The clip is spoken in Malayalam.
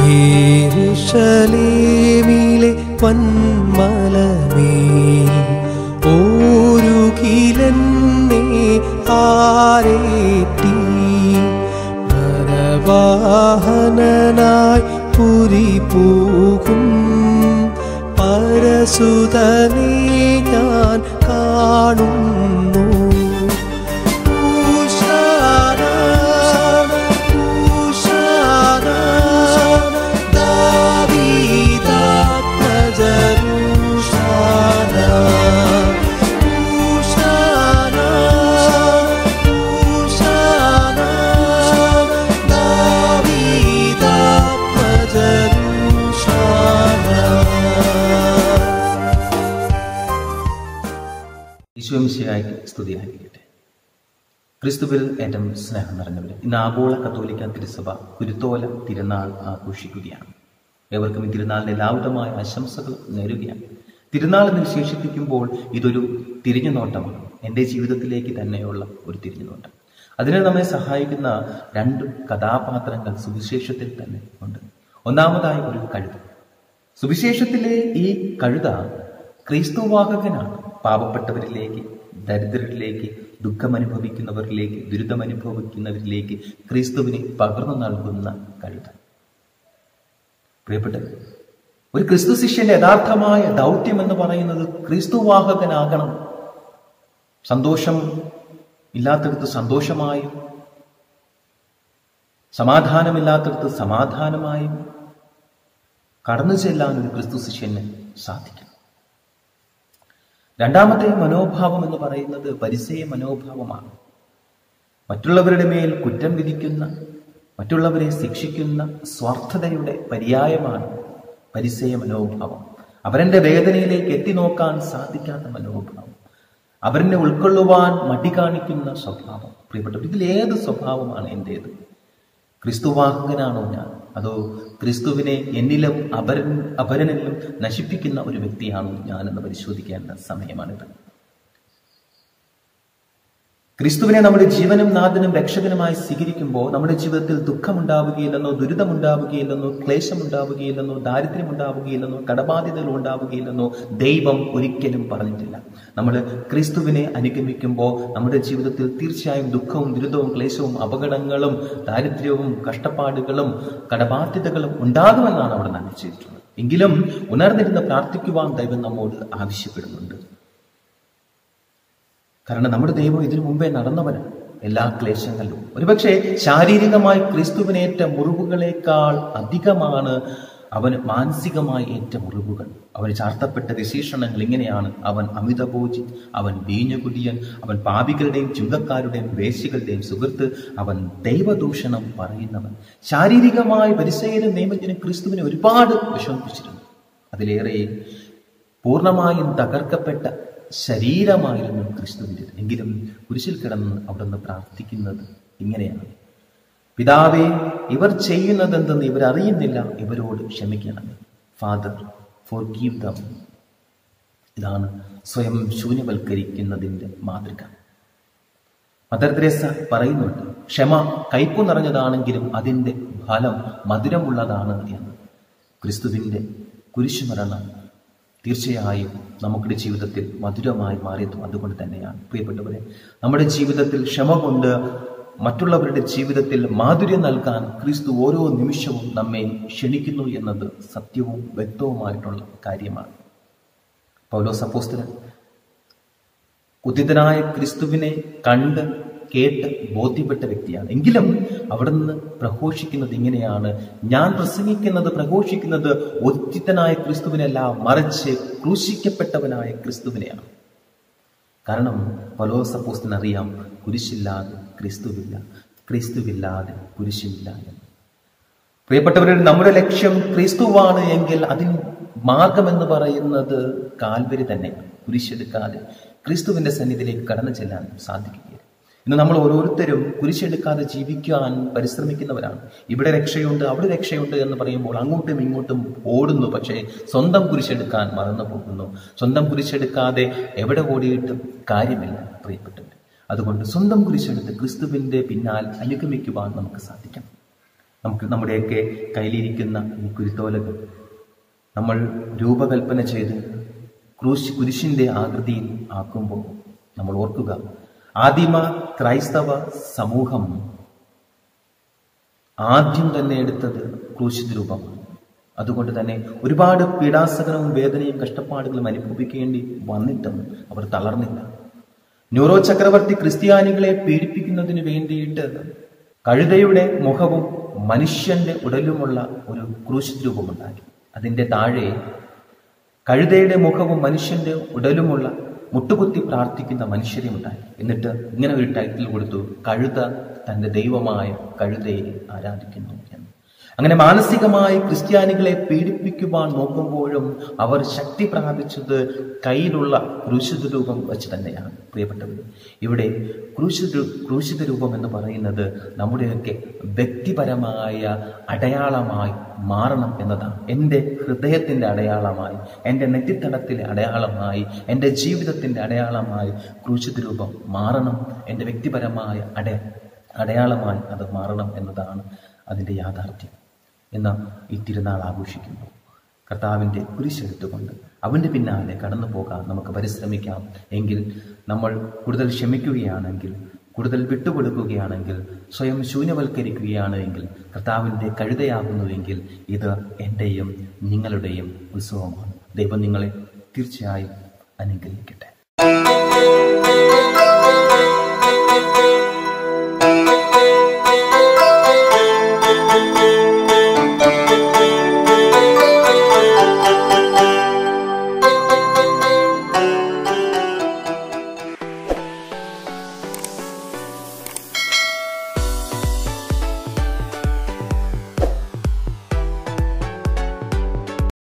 യേരുശലേമിലെ വന്മലമേൽ ഓരുകിലെന്നെ ആരേറ്റി പരവാഹനനായി പുരി പോകും പരസുതനെ ഞാൻ കാണുന്നു ഊഷാന, ഊഷാന, ദാവീദാത്മജരൂഷാന. ഊഷാന, ഊഷാന, ദാവീദാത്മജരൂഷാന. ഈശോമിശിയായി സ്തുതിയായിരിക്കട്ടെ ക്രിസ്തുവിൽ ഏറ്റവും സ്നേഹം നിറഞ്ഞവരെ ഇന്ന് ആഗോള കത്തോലിക്ക തിരുസഭ കുരുത്തോല തിരുനാൾ ആഘോഷിക്കുകയാണ് ഏവർക്കും ഈ തിരുനാളിന്റെ എല്ലാവിധമായ ആശംസകൾ നേരുകയാണ് തിരുനാൾ എന്ന് വിശേഷിപ്പിക്കുമ്പോൾ ഇതൊരു തിരിഞ്ഞു നോട്ടമാണ് എൻ്റെ ജീവിതത്തിലേക്ക് തന്നെയുള്ള ഒരു തിരിഞ്ഞു നോട്ടം അതിനെ നമ്മെ സഹായിക്കുന്ന രണ്ട് കഥാപാത്രങ്ങൾ സുവിശേഷത്തിൽ തന്നെ ഉണ്ട് ഒന്നാമതായി ഒരു കഴുത സുവിശേഷത്തിലെ ഈ കഴുത ക്രിസ്തുവാഹകനാണ് പാവപ്പെട്ടവരിലേക്ക് ദരിദ്രരിലേക്ക് ദുഃഖമനുഭവിക്കുന്നവരിലേക്ക് ദുരിതമനുഭവിക്കുന്നവരിലേക്ക് ക്രിസ്തുവിനെ പകർന്നു നൽകുന്ന കഴുത പ്രിയപ്പെട്ടത് ഒരു ക്രിസ്തു ശിഷ്യന്റെ യഥാർത്ഥമായ ദൗത്യം എന്ന് പറയുന്നത് ക്രിസ്തുവാഹകനാകണം സന്തോഷം ഇല്ലാത്തടത്ത് സന്തോഷമായും സമാധാനമില്ലാത്തടത്ത് സമാധാനമായും കടന്നു ചെല്ലാൻ ഒരു ക്രിസ്തു ശിഷ്യന് സാധിക്കും രണ്ടാമത്തെ മനോഭാവം എന്ന് പറയുന്നത് പരിസയ മനോഭാവമാണ് മറ്റുള്ളവരുടെ മേൽ കുറ്റം വിധിക്കുന്ന മറ്റുള്ളവരെ ശിക്ഷിക്കുന്ന സ്വാർത്ഥതയുടെ പര്യായമാണ് പരിസയ മനോഭാവം അവരന്റെ വേദനയിലേക്ക് എത്തി നോക്കാൻ സാധിക്കാത്ത മനോഭാവം അവരെന്നെ ഉൾക്കൊള്ളുവാൻ മടി കാണിക്കുന്ന സ്വഭാവം പ്രിയപ്പെട്ടവർ ഇതിൽ ഏത് സ്വഭാവമാണ് എൻ്റേത് ക്രിസ്തുവാഹകനാണോ ഞാൻ അതോ ക്രിസ്തുവിനെ എന്നിലും അപരൻ അപരനിലും നശിപ്പിക്കുന്ന ഒരു വ്യക്തിയാണോ ഞാനെന്ന് പരിശോധിക്കേണ്ട സമയമാണിത് ക്രിസ്തുവിനെ നമ്മുടെ ജീവനും നാഥനും രക്ഷകനുമായി സ്വീകരിക്കുമ്പോൾ നമ്മുടെ ജീവിതത്തിൽ ദുഃഖമുണ്ടാവുകയില്ലെന്നോ ദുരിതമുണ്ടാവുകയില്ലെന്നോ ക്ലേശമുണ്ടാവുകയില്ലെന്നോ ദാരിദ്ര്യമുണ്ടാവുകയില്ലെന്നോ കടബാധ്യതകൾ ഉണ്ടാവുകയില്ലെന്നോ ദൈവം ഒരിക്കലും പറഞ്ഞിട്ടില്ല നമ്മൾ ക്രിസ്തുവിനെ അനുഗമിക്കുമ്പോൾ നമ്മുടെ ജീവിതത്തിൽ തീർച്ചയായും ദുഃഖവും ദുരിതവും ക്ലേശവും അപകടങ്ങളും ദാരിദ്ര്യവും കഷ്ടപ്പാടുകളും കടബാധ്യതകളും ഉണ്ടാകുമെന്നാണ് അവിടെ നമ്മൾ ചെയ്തിട്ടുള്ളത് എങ്കിലും ഉണർന്നിരുന്ന് പ്രാർത്ഥിക്കുവാൻ ദൈവം നമ്മോട് ആവശ്യപ്പെടുന്നുണ്ട് കാരണം നമ്മുടെ ദൈവം ഇതിനു മുമ്പേ നടന്നവനാണ് എല്ലാ ക്ലേശങ്ങളിലും ഒരുപക്ഷെ ശാരീരികമായി ക്രിസ്തുവിനേറ്റ മുറിവുകളേക്കാൾ അധികമാണ് അവന് മാനസികമായി ഏറ്റ മുറിവുകൾ അവന് ചാർത്തപ്പെട്ട വിശേഷണങ്ങൾ ഇങ്ങനെയാണ് അവൻ അമിതഭോജി അവൻ വീഞ്ഞകുടിയൻ അവൻ പാപികളുടെയും ചുങ്കക്കാരുടെയും വേശികളുടെയും സുഹൃത്ത് അവൻ ദൈവദൂഷണം പറയുന്നവൻ ശാരീരികമായി പരിസയനും നിയമത്തിനും ക്രിസ്തുവിനെ ഒരുപാട് വിഷമിപ്പിച്ചിരുന്നു അതിലേറെ പൂർണ്ണമായും തകർക്കപ്പെട്ട ശരീരമായിരുന്നു ക്രിസ്തുവിൻ്റെ എങ്കിലും കുരിശിൽ കിടന്ന് അവിടുന്ന് പ്രാർത്ഥിക്കുന്നത് ഇങ്ങനെയാണ് പിതാവേ ഇവർ ചെയ്യുന്നതെന്തെന്ന് ഇവർ അറിയുന്നില്ല ഇവരോട് ക്ഷമിക്കണം ഫാദർ ഫോർ ഗീവ് ദം ഇതാണ് സ്വയം ശൂന്യവൽക്കരിക്കുന്നതിൻ്റെ മാതൃക മദർ തെരേസ പറയുന്നുണ്ട് ക്ഷമ കയ്പു നിറഞ്ഞതാണെങ്കിലും അതിൻ്റെ ഫലം മധുരമുള്ളതാണ് എന്ന് ക്രിസ്തുവിൻ്റെ കുരിശുമരണം തീർച്ചയായും നമ്മുടെ ജീവിതത്തിൽ മധുരമായി മാറിയതും അതുകൊണ്ട് തന്നെയാണ് പ്രിയപ്പെട്ടവരെ നമ്മുടെ ജീവിതത്തിൽ ക്ഷമ കൊണ്ട് മറ്റുള്ളവരുടെ ജീവിതത്തിൽ മാധുര്യം നൽകാൻ ക്രിസ്തു ഓരോ നിമിഷവും നമ്മെ ക്ഷണിക്കുന്നു എന്നത് സത്യവും വ്യക്തവുമായിട്ടുള്ള കാര്യമാണ് പൗലോസ് അപ്പോസ്തലൻ ഉദിതനായ ക്രിസ്തുവിനെ കണ്ട് കേട്ട് ബോധ്യപ്പെട്ട വ്യക്തിയാണ് എങ്കിലും അവിടുന്ന് പ്രഘോഷിക്കുന്നത് ഇങ്ങനെയാണ് ഞാൻ പ്രസംഗിക്കുന്നത് പ്രഘോഷിക്കുന്നത് ഉദ്ധിതനായ ക്രിസ്തുവിനല്ല മറിച്ച് ക്രൂശിക്കപ്പെട്ടവനായ ക്രിസ്തുവിനെയാണ് കാരണം പലോസപ്പോസ്തിന് അറിയാം കുരിശില്ലാതെ ക്രിസ്തുവില്ല ക്രിസ്തുവില്ലാതെ കുരിശില്ല എന്ന് പ്രിയപ്പെട്ടവരുടെ നമ്മുടെ ലക്ഷ്യം ക്രിസ്തുവാണ് എങ്കിൽ അതിന് മാർഗമെന്ന് പറയുന്നത് കാൽവരി തന്നെയാണ് കുരിശെടുക്കാതെ ക്രിസ്തുവിന്റെ സന്നിധിയിലേക്ക് കടന്നു ചെല്ലാൻ സാധിക്കുകയില്ല ഇന്ന് നമ്മൾ ഓരോരുത്തരും കുരിശെടുക്കാതെ ജീവിക്കാൻ പരിശ്രമിക്കുന്നവരാണ് ഇവിടെ രക്ഷയുണ്ട് അവിടെ രക്ഷയുണ്ട് എന്ന് പറയുമ്പോൾ അങ്ങോട്ടും ഇങ്ങോട്ടും ഓടുന്നു പക്ഷേ സ്വന്തം കുരിശെടുക്കാൻ മറന്നു പോകുന്നു സ്വന്തം കുരിശെടുക്കാതെ എവിടെ ഓടിയിട്ടും കാര്യമില്ല പ്രിയപ്പെട്ടവർ അതുകൊണ്ട് സ്വന്തം കുരിശെടുത്ത് ക്രിസ്തുവിന്റെ പിന്നാൽ അനുഗമിക്കുവാൻ നമുക്ക് സാധിക്കണം നമുക്ക് നമ്മുടെയൊക്കെ കയ്യിലിരിക്കുന്ന ഈ കുരുത്തോലകൾ നമ്മൾ രൂപകൽപ്പന ചെയ്ത് ക്രൂശ് കുരിശിന്റെ ആകൃതിയിൽ ആക്കുമ്പോൾ നമ്മൾ ഓർക്കുക ആദിമ ക്രൈസ്തവ സമൂഹം ആദ്യം തന്നെ എടുത്തത് ക്രൂശിത രൂപമാണ് അതുകൊണ്ട് തന്നെ ഒരുപാട് പീഡാസകനവും വേദനയും കഷ്ടപ്പാടുകളും അനുഭവിക്കേണ്ടി വന്നിട്ടും അവർ തളർന്നില്ല ന്യൂറോ ചക്രവർത്തി ക്രിസ്ത്യാനികളെ പീഡിപ്പിക്കുന്നതിന് വേണ്ടിയിട്ട് കഴുതയുടെ മുഖവും മനുഷ്യന്റെ ഉടലുമുള്ള ഒരു ക്രൂശിത രൂപമുണ്ടാക്കി അതിന്റെ താഴെ കഴുതയുടെ മുഖവും മനുഷ്യന്റെ ഉടലുമുള്ള മുട്ടുകുത്തി പ്രാർത്ഥിക്കുന്ന മനുഷ്യരെ ഉണ്ടായി എന്നിട്ട് ഇങ്ങനെ ഒരു ടൈറ്റിൽ കൊടുത്തു കഴുത തന്റെ ദൈവമായ കഴുതയെ ആരാധിക്കുന്നു എന്ന് അങ്ങനെ മാനസികമായി ക്രിസ്ത്യാനികളെ പീഡിപ്പിക്കുവാൻ നോക്കുമ്പോഴും അവർ ശക്തി പ്രാപിച്ചത് കയ്യിലുള്ള ക്രൂശിത രൂപം വെച്ച് തന്നെയാണ് പ്രിയപ്പെട്ടവർ ഇവിടെ ക്രൂശിത ക്രൂശിത രൂപം എന്ന് പറയുന്നത് നമ്മുടെയൊക്കെ വ്യക്തിപരമായ അടയാളമായി മാറണം എന്നതാണ് എൻ്റെ ഹൃദയത്തിൻ്റെ അടയാളമായി എൻ്റെ നെറ്റിത്തടത്തിലെ അടയാളമായി എൻ്റെ ജീവിതത്തിൻ്റെ അടയാളമായി ക്രൂശിത രൂപം മാറണം എൻ്റെ വ്യക്തിപരമായ അട അടയാളമായി അത് മാറണം എന്നതാണ് അതിൻ്റെ യാഥാർത്ഥ്യം എന്ന ഈ തിരുനാൾ ആഘോഷിക്കുമ്പോൾ കർത്താവിൻ്റെ കുരിശെടുത്തുകൊണ്ട് അവൻ്റെ പിന്നാലെ കടന്നു പോകാൻ നമുക്ക് പരിശ്രമിക്കാം എങ്കിൽ നമ്മൾ കൂടുതൽ ക്ഷമിക്കുകയാണെങ്കിൽ കൂടുതൽ വിട്ടുകൊടുക്കുകയാണെങ്കിൽ സ്വയം ശൂന്യവൽക്കരിക്കുകയാണെങ്കിൽ കർത്താവിൻ്റെ കഴുതയാകുന്നുവെങ്കിൽ ഇത് എൻ്റെയും നിങ്ങളുടെയും ഉത്സവമാണ് ദൈവം നിങ്ങളെ തീർച്ചയായും അനുഗ്രഹിക്കട്ടെ